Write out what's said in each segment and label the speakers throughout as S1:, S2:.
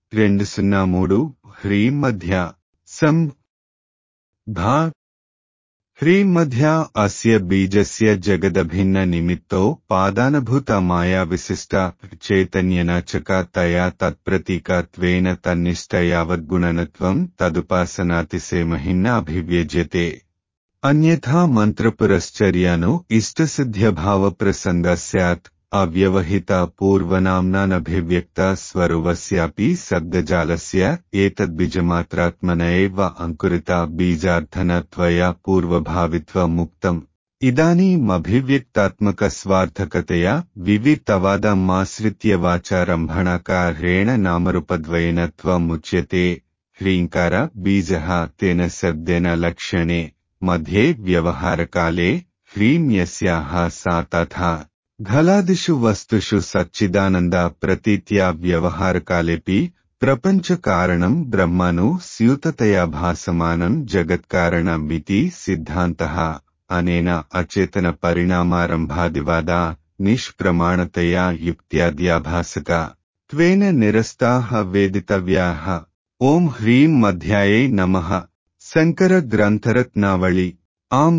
S1: రెండు సున్నా మూడు హ్రీం మధ్య సం భా హ్రీం మధ్య అస్య బీజస్య జగదభిన్న నిమిత్తో పాదానభూత మాయా విశిష్ట చైతన్యనాచక తయా తత్ప్రతీకత్వేన తన్నిష్ట యావద్గుణనత్వం తదుపాసనాతిసేమహిన్న అభివ్యజ్యతే అన్యథా మంత్రపురశ్చర్యాను ఇష్టసిద్ధ్యభావ ప్రసంగ స్యాత్ అవ్యవహిత పూర్వనామ్నానభివ్యక్త స్వరువస్యాపి శబ్దజాలస్య ఏతద్బీజమాత్రాత్మన ఏవ అంకురిత బీజార్థనత్వయా పూర్వభావిత్వముక్తం ఇదానీమభివ్యక్తాత్మక స్వార్థకతయా వివిత్తవాదమాశ్రిత్య వాచారంభణకారేణ నామరూపద్వయనత్వముచ్యతే హ్రీంకార బీజః తేన శబ్దేన లక్ష్యణే मध्ये व्यवहारकाले ह्रीं यस्याः सा तथा घलादिषु वस्तुषु सच्चिदानन्द प्रतीत्या व्यवहारकालेऽपि प्रपञ्चकारणं ब्रह्मनु स्यूततया भासमानं जगत्कारणमिति सिद्धान्तः अनेन अचेतनपरिणामारम्भादिवादा निष्प्रमाणतया युक्त्याद्याभासका त्वेन निरस्ताः वेदितव्याः ॐ ह्रीं मध्यायै नमः శంకర గ్రంథరత్నావళి ఆం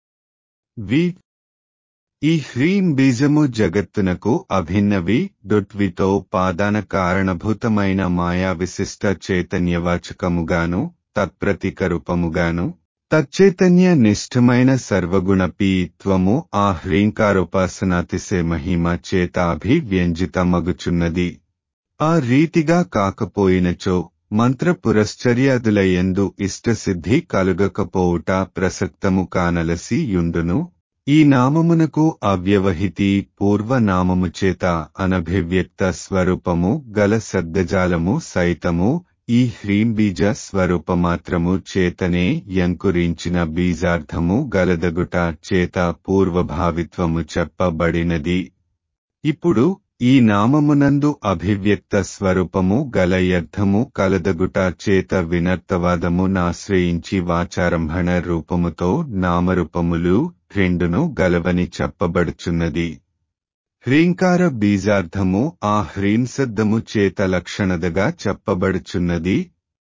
S1: వి ఈ హ్రీం బీజము జగత్తునకు అభిన్నవి డుట్వితో పాదాన కారణభూతమైన మాయా విశిష్ట చైతన్యవాచకముగాను తత్ప్రతీక రూపముగాను తచ్చైతన్య నిష్ఠమైన సర్వగుణపీత్వము ఆ హ్రీంకారోపాసనాతిసే మహిమ చేత అభివ్యంజితమగుచున్నది ఆ రీతిగా కాకపోయినచో మంత్ర పురశ్చర్యాదుల ఎందు ఇష్టసిద్ధి కలుగకపోవుట ప్రసక్తము కానలసి యుండును ఈ నామమునకు అవ్యవహితి పూర్వనామము చేత అనభివ్యక్త స్వరూపము గల శబ్దజాలము సైతము ఈ హ్రీంబీజ స్వరూపమాత్రము చేతనే యంకురించిన బీజార్థము గలదగుట చేత పూర్వభావిత్వము చెప్పబడినది ఇప్పుడు ఈ నామమునందు అభివ్యక్త స్వరూపము గల యర్థము కలదగుట చేత వినర్తవాదము నాశ్రయించి వాచారంభణ రూపముతో నామరూపములు రెండును గలవని చెప్పబడుచున్నది హ్రీంకార బీజార్థము ఆ హ్రీంశబ్దము చేత లక్షణదగా చెప్పబడుచున్నది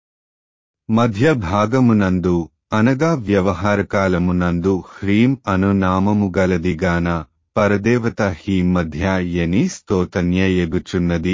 S1: మధ్య భాగమునందు అనగా వ్యవహారకాలమునందు హ్రీం అను నామము గలదిగాన పరదేవత హీ మధ్య యని స్తోతన్య ఎగుచున్నది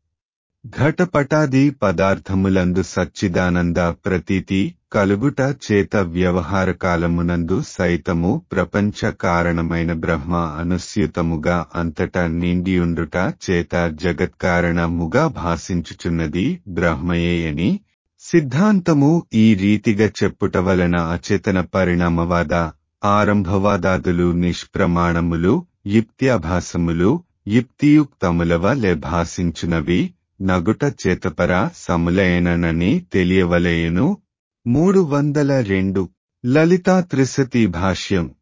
S1: ఘటపటాది పదార్థములందు సచ్చిదానంద ప్రతీతి కలుగుట చేత వ్యవహారకాలమునందు సైతము ప్రపంచ కారణమైన బ్రహ్మ అనుస్యూతముగా అంతటా నిండియుండుట చేత జగత్కారణముగా భాషించుచున్నది బ్రహ్మయేయని సిద్ధాంతము ఈ రీతిగా చెప్పుట వలన అచేతన పరిణామవాద ఆరంభవాదాదులు నిష్ప్రమాణములు యుక్త్యాభాసములు యుక్తియుక్తముల వలె భాషించునవి నగుట చేతపర సములయనని తెలియవలయను మూడు వందల రెండు లలితా త్రిశతి భాష్యం